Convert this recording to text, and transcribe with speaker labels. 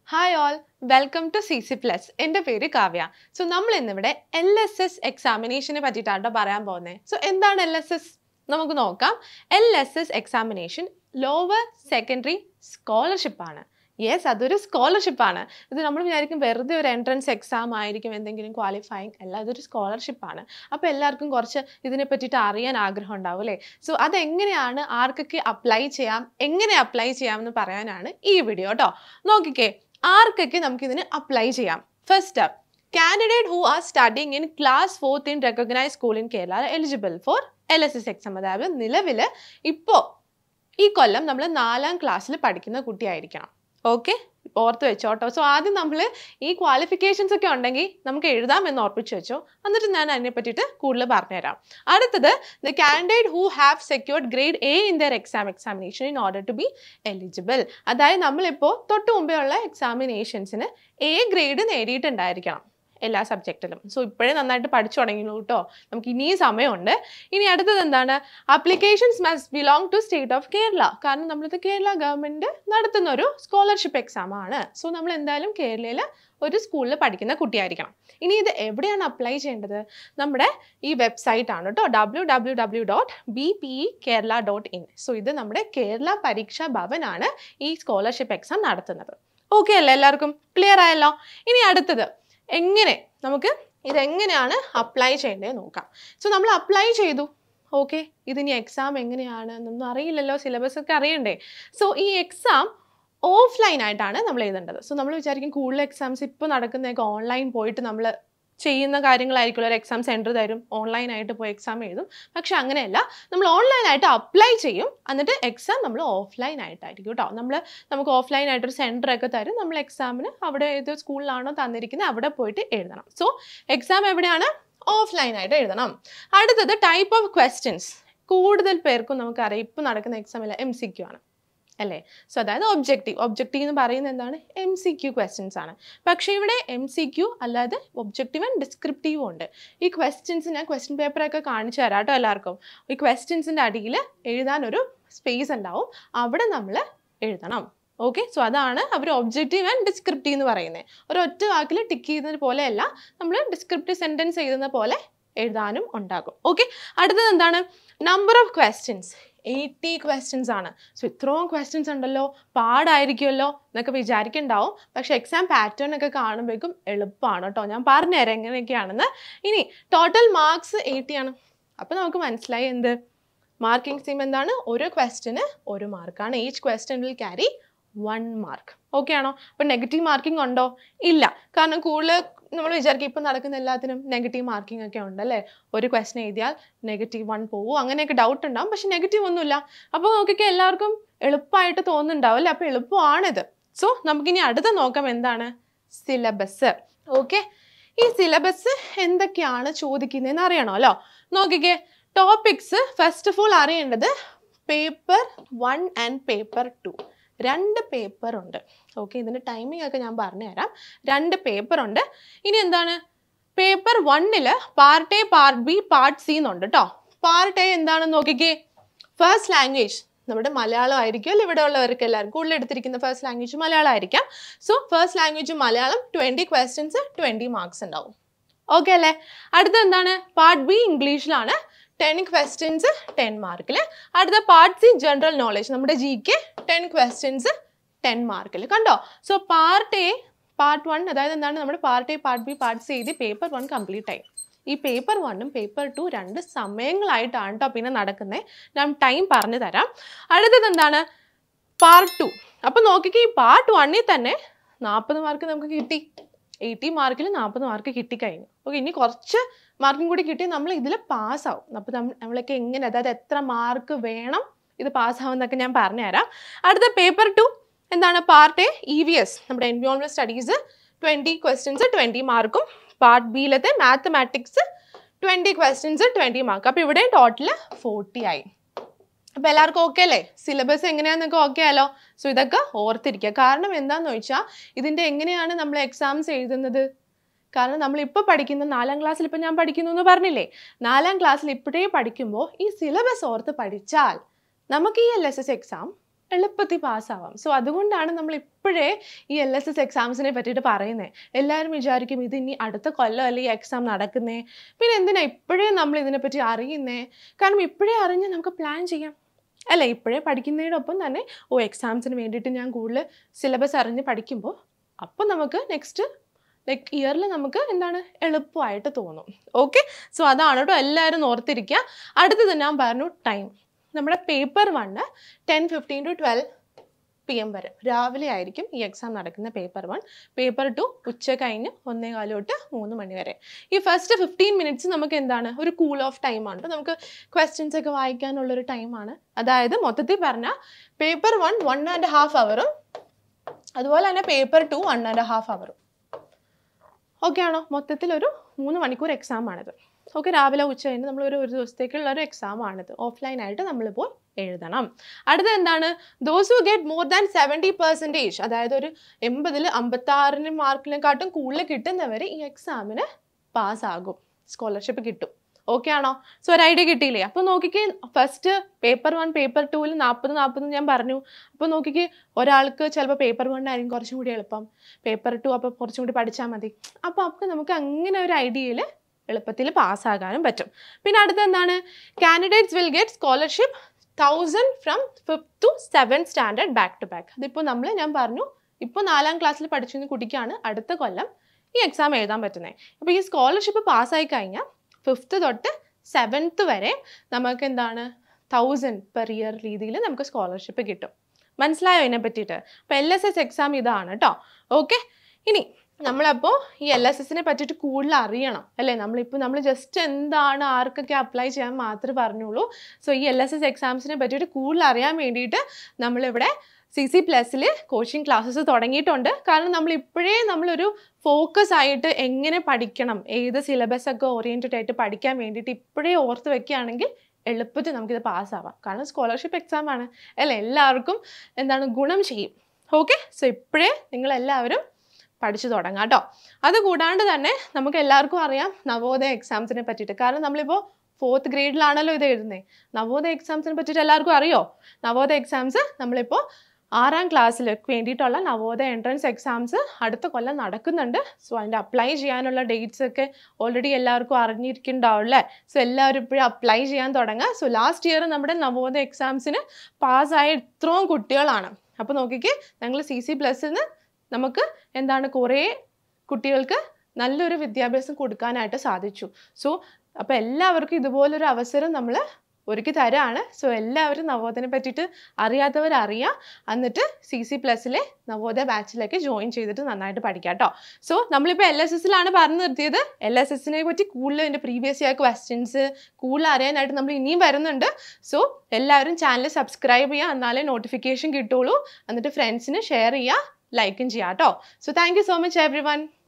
Speaker 1: Hi all welcome to C C plus എൻ്റെ പേര് Kavya so നമ്മൾ ഇന്നിവിടെ എൽ എസ് എസ് എക്സാമിനേഷനെ പറ്റിയിട്ടാണ് പറയാൻ പോകുന്നത് സോ എന്താണ് എൽ എസ് എസ് നമുക്ക് നോക്കാം L S S examination lower secondary scholarship ആണ് യെസ് അതൊരു സ്കോളർഷിപ്പ് ആണ് ഇത് നമ്മൾ വിചാരിക്കും വെറുതെ ഒരു എൻട്രൻസ് എക്സാം ആയിരിക്കും എന്തെങ്കിലും ക്വാളിഫയിങ് അല്ല അതൊരു സ്കോളർഷിപ്പ് ആണ് അപ്പോൾ എല്ലാവർക്കും കുറച്ച് ഇതിനെ പറ്റിയിട്ട് അറിയാൻ ആഗ്രഹം ഉണ്ടാവും അല്ലേ സോ അതെങ്ങനെയാണ് ആർക്കൊക്കെ അപ്ലൈ ചെയ്യാം എങ്ങനെ അപ്ലൈ ചെയ്യാം എന്ന് പറയാനാണ് ഈ വീഡിയോ കേട്ടോ നോക്കിക്കേ ആർക്കൊക്കെ നമുക്കിതിന് അപ്ലൈ ചെയ്യാം first step candidate who are studying in class fourth in recognise school in Kerala eligible for L S S exam അതായത് നിലവിൽ ഇപ്പോൾ ഈ കൊല്ലം നമ്മൾ നാലാം ക്ലാസ്സിൽ പഠിക്കുന്ന കുട്ടിയായിരിക്കണം ഓക്കെ ഓർത്ത് വെച്ചോട്ടോ സോ ആദ്യം നമ്മൾ ഈ ക്വാളിഫിക്കേഷൻസ് ഒക്കെ ഉണ്ടെങ്കിൽ നമുക്ക് എഴുതാം എന്ന് ഓർപ്പിച്ച് വെച്ചോ എന്നിട്ട് ഞാൻ അതിനെ പറ്റിയിട്ട് കൂടുതൽ പറഞ്ഞുതരാം അടുത്തത് the candidate who have secured grade A in their exam examination in order to be eligible അതായത് നമ്മളിപ്പോൾ തൊട്ട് മുമ്പേ ഉള്ള എക്സാമിനേഷൻസിന് എ ഗ്രേഡ് നേടിയിട്ടുണ്ടായിരിക്കണം എല്ലാ സബ്ജക്റ്റിലും സോ ഇപ്പോഴേ നന്നായിട്ട് പഠിച്ചു തുടങ്ങിയുള്ളൂ കേട്ടോ നമുക്ക് ഇനിയും സമയമുണ്ട് ഇനി അടുത്തത് എന്താണ് applications must belong to state of Kerala കാരണം നമ്മളിത് കേരള ഗവൺമെൻറ് നടത്തുന്ന ഒരു സ്കോളർഷിപ്പ് എക്സാം ആണ് സോ നമ്മൾ എന്തായാലും കേരളയിൽ ഒരു സ്കൂളിൽ പഠിക്കുന്ന കുട്ടിയായിരിക്കണം ഇനി ഇത് എവിടെയാണ് അപ്ലൈ ചെയ്യേണ്ടത് നമ്മുടെ ഈ വെബ്സൈറ്റ് ആണ് കേട്ടോ W W W dot B P E Kerala dot in so ഇത് നമ്മുടെ കേരള പരീക്ഷാ ഭവനാണ് ഈ സ്കോളർഷിപ്പ് എക്സാം നടത്തുന്നത് ഓക്കെ അല്ലേ എല്ലാവർക്കും ക്ലിയർ ആയല്ലോ ഇനി അടുത്തത് എങ്ങനെ നമുക്ക് ഇതെങ്ങനെയാണ് അപ്ലൈ ചെയ്യേണ്ടത് നോക്കാം സോ നമ്മൾ അപ്ലൈ ചെയ്തു ഓക്കെ ഇതിനി എക്സാം എങ്ങനെയാണ് എന്നൊന്നും അറിയില്ലല്ലോ സിലബസ് ഒക്കെ അറിയണ്ടേ സോ ഈ എക്സാം ഓഫ്ലൈൻ ആയിട്ടാണ് നമ്മൾ എഴുതേണ്ടത് സോ നമ്മൾ വിചാരിക്കും കൂടുതൽ എക്സാംസ് ഇപ്പോൾ നടക്കുന്നതൊക്കെ ഓൺലൈൻ പോയിട്ട് നമ്മൾ ചെയ്യുന്ന കാര്യങ്ങളായിരിക്കും ഒരു എക്സാം സെൻറ്റർ തരും ഓൺലൈനായിട്ട് പോയി എക്സാം എഴുതും പക്ഷെ അങ്ങനെയല്ല നമ്മൾ ഓൺലൈനായിട്ട് അപ്ലൈ ചെയ്യും എന്നിട്ട് എക്സാം നമ്മൾ ഓഫ്ലൈൻ ആയിട്ടായിരിക്കും കേട്ടോ നമ്മൾ നമുക്ക് ഓഫ്ലൈൻ ആയിട്ടൊരു സെൻറ്റർ ഒക്കെ തരും നമ്മൾ എക്സാമിന് അവിടെ ഏത് സ്കൂളിലാണോ തന്നിരിക്കുന്നത് അവിടെ പോയിട്ട് എഴുതണം സോ എക്സാം എവിടെയാണ് ഓഫ്ലൈൻ ആയിട്ട് എഴുതണം അടുത്തത് ടൈപ്പ് ഓഫ് ക്വസ്റ്റ്യൻസ് കൂടുതൽ പേർക്കും നമുക്കറിയാം ഇപ്പോൾ നടക്കുന്ന എക്സാമിൽ എം സി ക്യു ആണ് അല്ലേ സോ അതായത് ഒബ്ജക്റ്റീവ് ഒബ്ജക്റ്റീവ് എന്ന് പറയുന്നത് എന്താണ് എം സി ക്യു ക്വസ്റ്റ്യൻസ് ആണ് പക്ഷേ ഇവിടെ എം സി ക്യു അല്ലാതെ ഒബ്ജക്റ്റീവ് ആൻഡ് ഡിസ്ക്രിപ്റ്റീവും ഉണ്ട് ഈ ക്വസ്റ്റ്യൻസ് ഞാൻ ക്വസ്റ്റ്യൻ പേപ്പറൊക്കെ കാണിച്ചു തരാം കേട്ടോ എല്ലാവർക്കും ഈ ക്വസ്റ്റ്യൻസിൻ്റെ അടിയിൽ എഴുതാനൊരു സ്പേസ് ഉണ്ടാവും അവിടെ നമ്മൾ എഴുതണം ഓക്കെ സോ അതാണ് അവർ ഒബ്ജക്റ്റീവ് ആൻഡ് ഡിസ്ക്രിപ്റ്റീവ് എന്ന് പറയുന്നത് ഒരു ഒറ്റ വാക്കിൽ ടിക്ക് ചെയ്യുന്നത് പോലെയല്ല നമ്മൾ ഡിസ്ക്രിപ്റ്റീവ് സെൻറ്റൻസ് എഴുതുന്ന പോലെ എഴുതാനും ഉണ്ടാകും ഓക്കെ അടുത്തത് എന്താണ് number of questions eighty questions ആണ് സോ ഇത്രയും ക്വസ്റ്റ്യൻസ് ഉണ്ടല്ലോ പാടായിരിക്കുമല്ലോ എന്നൊക്കെ വിചാരിക്കുന്നുണ്ടാവും പക്ഷെ എക്സാം പാറ്റേൺ ഒക്കെ കാണുമ്പോഴേക്കും എളുപ്പമാണ് കേട്ടോ ഞാൻ പറഞ്ഞുതരാം എങ്ങനെയൊക്കെയാണെന്ന് ഇനി ടോട്ടൽ മാർക്സ് എയ്റ്റി ആണ് അപ്പോൾ നമുക്ക് മനസ്സിലായി എന്ത് മാർക്കിംഗ് സ്കീം എന്താണ് ഒരു ക്വസ്റ്റിന് ഒരു മാർക്കാണ് each question will carry one mark okay ആണോ അപ്പോൾ നെഗറ്റീവ് മാർക്കിംഗ് ഉണ്ടോ ഇല്ല കാരണം കൂടുതൽ നമ്മൾ വിചാരിക്കും ഇപ്പം നടക്കുന്ന എല്ലാത്തിനും നെഗറ്റീവ് മാർക്കിംഗ് ഒക്കെ ഉണ്ടല്ലേ ഒരു ക്വസ്റ്റൻ എഴുതിയാൽ നെഗറ്റീവ് വൺ പോവും അങ്ങനെയൊക്കെ ഡൗട്ട് ഉണ്ടാവും പക്ഷെ നെഗറ്റീവ് ഒന്നുമില്ല അപ്പോൾ നോക്കിയൊക്കെ എല്ലാവർക്കും എളുപ്പമായിട്ട് തോന്നുന്നുണ്ടാവും അല്ലേ അപ്പോൾ എളുപ്പമാണിത് സോ നമുക്കിനി അടുത്ത നോക്കാം എന്താണ് സിലബസ് ഓക്കെ ഈ സിലബസ് എന്തൊക്കെയാണ് ചോദിക്കുന്നതെന്ന് അറിയണമല്ലോ നോക്കിക്കേ ടോപ്പിക്സ് ഫസ്റ്റ് ഓഫ് ഓൾ അറിയേണ്ടത് paper one and paper two രണ്ട് പേപ്പർ ഉണ്ട് ഓക്കെ ഇതിൻ്റെ ടൈമിംഗ് ഒക്കെ ഞാൻ പറഞ്ഞുതരാം രണ്ട് പേപ്പർ ഉണ്ട് ഇനി എന്താണ് പേപ്പർ വണ്ണിൽ part A part B part C എന്നുണ്ട് കേട്ടോ പാർട്ട് എ എന്താണെന്ന് നോക്കിക്കേ ഫസ്റ്റ് ലാംഗ്വേജ് നമ്മുടെ മലയാളം ആയിരിക്കും അല്ല ഇവിടെ ഉള്ളവർക്ക് എല്ലാവർക്കും കൂടുതൽ എടുത്തിരിക്കുന്ന ഫസ്റ്റ് ലാംഗ്വേജ് മലയാളം ആയിരിക്കാം so first language Malayalam twenty questions twenty marks ഉണ്ടാവും ഓക്കെ അല്ലേ അടുത്ത എന്താണ് പാർട്ട് ബി ഇംഗ്ലീഷിലാണ് ടെൻ ക്വസ്റ്റ്യൻസ് ടെൻ മാർക്കിൽ അടുത്ത പാർട്ട് സി ജനറൽ നോളജ് നമ്മുടെ G K ten questions ten മാർക്കിൽ കണ്ടോ so part A part one അതായത് എന്താണ് നമ്മുടെ part A part B part C എഴുതി പേപ്പർ വൺ കംപ്ലീറ്റ് ആയി ഈ പേപ്പർ വണ്ണും പേപ്പർ ടു രണ്ട് സമയങ്ങളായിട്ടാണ് കേട്ടോ പിന്നെ നടക്കുന്നത് ഞാൻ ടൈം പറഞ്ഞു തരാം അടുത്തത് എന്താണ് പാർട്ട് ടു അപ്പോൾ നോക്കിക്കേ ഈ പാർട്ട് വണ്ണിൽ തന്നെ നാൽപ്പത് മാർക്ക് നമുക്ക് കിട്ടി എയ്റ്റി മാർക്കിൽ നാൽപ്പത് മാർക്ക് കിട്ടിക്കഴിഞ്ഞു ഓക്കെ ഇനി കുറച്ച് മാർക്കും കൂടി കിട്ടിയാൽ നമ്മൾ ഇതിൽ പാസ്സാവും അപ്പോൾ നമ്മൾ നമ്മളൊക്കെ എങ്ങനെ അതായത് എത്ര മാർക്ക് വേണം ഇത് പാസ്സാവുമെന്നൊക്കെ ഞാൻ പറഞ്ഞുതരാം അടുത്ത പേപ്പർ ടു എന്താണ് part A E V S നമ്മുടെ environment studies twenty questions twenty മാർക്കും പാർട്ട് ബിയിലത്തെ mathematics twenty questions twenty mark അപ്പോൾ ഇവിടെ ടോട്ടൽ ഫോർട്ടി ആയി അപ്പോൾ എല്ലാവർക്കും ഓക്കെ അല്ലേ സിലബസ് എങ്ങനെയാണെന്നൊക്കെ ഓക്കെ ആലോ സോ ഇതൊക്കെ ഓർത്തിരിക്കുക കാരണം എന്താണെന്ന് ചോദിച്ചാൽ ഇതിൻ്റെ എങ്ങനെയാണ് നമ്മൾ എക്സാംസ് എഴുതുന്നത് കാരണം നമ്മൾ ഇപ്പോൾ പഠിക്കുന്ന നാലാം ക്ലാസ്സിൽ ഇപ്പം ഞാൻ പഠിക്കുന്നു എന്ന് പറഞ്ഞില്ലേ നാലാം ക്ലാസ്സിൽ ഇപ്പോഴേ പഠിക്കുമ്പോൾ ഈ സിലബസ് ഓർത്ത് പഠിച്ചാൽ നമുക്ക് ഈ എൽ എസ് എസ് എക്സാം എളുപ്പത്തിൽ പാസ്സാവാം സോ അതുകൊണ്ടാണ് നമ്മൾ ഇപ്പോഴേ ഈ എൽ എസ് എസ് എക്സാംസിനെ പറ്റിയിട്ട് പറയുന്നത് എല്ലാവരും വിചാരിക്കും ഇത് ഇനി അടുത്ത കൊല്ലം അല്ലേ ഈ എക്സാം നടക്കുന്നേ പിന്നെ എന്തിനാ ഇപ്പോഴേ നമ്മൾ ഇതിനെപ്പറ്റി അറിയുന്നേ കാരണം ഇപ്പോഴേ അറിഞ്ഞ് നമുക്ക് പ്ലാൻ ചെയ്യാം അല്ല ഇപ്പോഴേ പഠിക്കുന്നതിനൊപ്പം തന്നെ ഓ എക്സാംസിന് വേണ്ടിയിട്ട് ഞാൻ കൂടുതൽ സിലബസ് അറിഞ്ഞ് പഠിക്കുമ്പോൾ അപ്പം നമുക്ക് നെക്സ്റ്റ് ലൈക്ക് ഇയറിൽ നമുക്ക് എന്താണ് എളുപ്പമായിട്ട് തോന്നും ഓക്കെ സോ അതാണ് കേട്ടോ എല്ലാവരും ഓർത്തിരിക്കുക അടുത്തത് ഞാൻ പറഞ്ഞു ടൈം നമ്മുടെ paper one ten fifteen to twelve P M വരെ രാവിലെ ആയിരിക്കും ഈ എക്സാം നടക്കുന്ന പേപ്പർ വൺ പേപ്പർ ടു ഉച്ച കഴിഞ്ഞ് ഒന്നേ കാല് തൊട്ട് മൂന്ന് മണി വരെ ഈ ഫസ്റ്റ് ഫിഫ്റ്റീൻ മിനിറ്റ്സ് നമുക്ക് എന്താണ് ഒരു കൂൾ ഓഫ് ടൈമാണ് ട്ടോ. നമുക്ക് ക്വസ്റ്റ്യൻസ് ഒക്കെ വായിക്കാനുള്ളൊരു ടൈമാണ് അതായത് മൊത്തത്തിൽ പറഞ്ഞാൽ paper one one and half അവറും അതുപോലെ തന്നെ paper two one and half അവറും ഓക്കെ ആണോ മൊത്തത്തിൽ ഒരു മൂന്ന് മണിക്കൂർ എക്സാം ആണിത് ഓക്കെ രാവിലെ ഉച്ച കഴിഞ്ഞ് നമ്മൾ ഒരു ഒരു ദിവസത്തേക്കുള്ള ഒരു എക്സാം ആണിത് ഓഫ്ലൈൻ ആയിട്ട് നമ്മൾ പോയി എഴുതണം അടുത്തത് എന്താണ് those who get more than seventy percentage അതായത് ഒരു എൺപതിൽ അമ്പത്താറിന് മാർക്കിനെക്കാട്ടും കൂടുതൽ കിട്ടുന്നവർ ഈ എക്സാമിന് പാസ്സാകും സ്കോളർഷിപ്പ് കിട്ടും ഓക്കെ ആണോ സോ ഒരു ഐഡിയ കിട്ടിയില്ലേ അപ്പോൾ നോക്കിക്കേ ഫസ്റ്റ് പേപ്പർ വൺ പേപ്പർ ടൂവിൽ നാൽപ്പത് നാൽപ്പത് ഞാൻ പറഞ്ഞു അപ്പോൾ നോക്കിക്കേ ഒരാൾക്ക് ചിലപ്പോൾ പേപ്പർ വൺ ആയിരിക്കും കുറച്ചും കൂടി എളുപ്പം പേപ്പർ ടു അപ്പോൾ കുറച്ചും കൂടി പഠിച്ചാൽ മതി അപ്പോൾ അപ്പോൾ നമുക്ക് അങ്ങനെ ഒരു ഐഡിയയിൽ എളുപ്പത്തിൽ പാസ്സാകാനും പറ്റും പിന്നെ അടുത്ത എന്താണ് candidates will get scholarship thousand from fifth to seven standard back to back അതിപ്പോൾ നമ്മൾ ഞാൻ പറഞ്ഞു ഇപ്പോൾ നാലാം ക്ലാസ്സിൽ പഠിച്ചിരുന്ന കുട്ടിക്കാണ് അടുത്ത കൊല്ലം ഈ എക്സാം എഴുതാൻ പറ്റുന്നത് അപ്പോൾ ഈ സ്കോളർഷിപ്പ് പാസ്സായി കഴിഞ്ഞാൽ ഫിഫ്ത്ത് തൊട്ട് സെവൻത്ത് വരെ നമുക്ക് എന്താണ് തൗസൻഡ് പെർ ഇയർ രീതിയിൽ നമുക്ക് സ്കോളർഷിപ്പ് കിട്ടും മനസ്സിലായോ ഇതിനെ പറ്റിയിട്ട് അപ്പോൾ എൽ എസ് എസ് എക്സാം ഇതാണ് കേട്ടോ ഓക്കെ ഇനി നമ്മളപ്പോൾ ഈ എൽ എസ് എസിനെ പറ്റിയിട്ട് കൂടുതൽ അറിയണം അല്ലേ നമ്മളിപ്പോൾ നമ്മൾ ജസ്റ്റ് എന്താണ് ആർക്കൊക്കെ അപ്ലൈ ചെയ്യാൻ മാത്രമേ പറഞ്ഞുള്ളൂ സോ ഈ എൽ എസ് എസ് എക്സാംസിനെ പറ്റിയിട്ട് കൂടുതൽ അറിയാൻ വേണ്ടിയിട്ട് നമ്മളിവിടെ സി സി പ്ലസ്സിൽ കോച്ചിങ് ക്ലാസ്സസ് തുടങ്ങിയിട്ടുണ്ട് കാരണം നമ്മൾ ഇപ്പോഴേ നമ്മളൊരു ഫോക്കസ് ആയിട്ട് എങ്ങനെ പഠിക്കണം ഏത് സിലബസ് ഒക്കെ ഓറിയൻറ്റഡ് ആയിട്ട് പഠിക്കാൻ വേണ്ടിയിട്ട് ഇപ്പോഴേ ഓർത്ത് വെക്കുകയാണെങ്കിൽ എളുപ്പത്തിൽ നമുക്കിത് പാസ്സാവാം കാരണം സ്കോളർഷിപ്പ് എക്സാം ആണ് അല്ലേ എല്ലാവർക്കും എന്താണ് ഗുണം ചെയ്യും ഓക്കെ സോ ഇപ്പോഴേ നിങ്ങളെല്ലാവരും പഠിച്ചു തുടങ്ങാം കേട്ടോ അത് കൂടാണ്ട് തന്നെ നമുക്ക് എല്ലാവർക്കും അറിയാം നവോദയ എക്സാംസിനെ പറ്റിയിട്ട് കാരണം നമ്മളിപ്പോൾ ഫോർത്ത് ഗ്രേഡിലാണല്ലോ ഇത് എഴുതുന്നത് നവോദയ എക്സാംസിനെ പറ്റിയിട്ട് എല്ലാവർക്കും അറിയോ നവോദയ എക്സാംസ് നമ്മളിപ്പോൾ ആറാം ക്ലാസ്സിൽ വേണ്ടിയിട്ടുള്ള നവോദയ എൻട്രൻസ് എക്സാംസ് അടുത്ത കൊല്ലം നടക്കുന്നുണ്ട് സോ അതിൻ്റെ അപ്ലൈ ചെയ്യാനുള്ള ഡേറ്റ്സ് ഒക്കെ ഓൾറെഡി എല്ലാവർക്കും അറിഞ്ഞിരിക്കുന്നുണ്ടാവും അല്ലേ സോ എല്ലാവരും ഇപ്പോഴും അപ്ലൈ ചെയ്യാൻ തുടങ്ങുക സോ ലാസ്റ്റ് ഇയർ നമ്മുടെ നവോദയ എക്സാംസിന് പാസ്സായ ഇത്രയും കുട്ടികളാണ് അപ്പോൾ നോക്കിക്കേ ഞങ്ങൾ സി സി പ്ലസ്സിൽ നമുക്ക് എന്താണ് കുറേ കുട്ടികൾക്ക് നല്ലൊരു വിദ്യാഭ്യാസം കൊടുക്കാനായിട്ട് സാധിച്ചു സോ അപ്പോൾ എല്ലാവർക്കും ഇതുപോലൊരു അവസരം നമ്മൾ ഒരുക്കി തരാണ് സോ എല്ലാവരും നവോദയനെ പറ്റിയിട്ട് അറിയാത്തവർ അറിയാം എന്നിട്ട് സി സി പ്ലസ്സിലെ നവോദയ ബാച്ചിലേക്ക് ജോയിൻ ചെയ്തിട്ട് നന്നായിട്ട് പഠിക്കാം കേട്ടോ സോ നമ്മളിപ്പോൾ എൽ എസ് എസിലാണ് പറഞ്ഞു നിർത്തിയത് എൽ എസ് എസിനെ പറ്റി കൂടുതൽ എൻ്റെ പ്രീവിയസ് ഇയർ ക്വസ്റ്റ്യൻസ് കൂടുതൽ അറിയാനായിട്ട് നമ്മൾ ഇനിയും വരുന്നുണ്ട് സോ എല്ലാവരും ചാനൽ സബ്സ്ക്രൈബ് ചെയ്യുക എന്നാലേ നോട്ടിഫിക്കേഷൻ കിട്ടുള്ളൂ എന്നിട്ട് ഫ്രണ്ട്സിന് ഷെയർ ചെയ്യുക ലൈക്കും ചെയ്യാം കേട്ടോ so thank you so much every one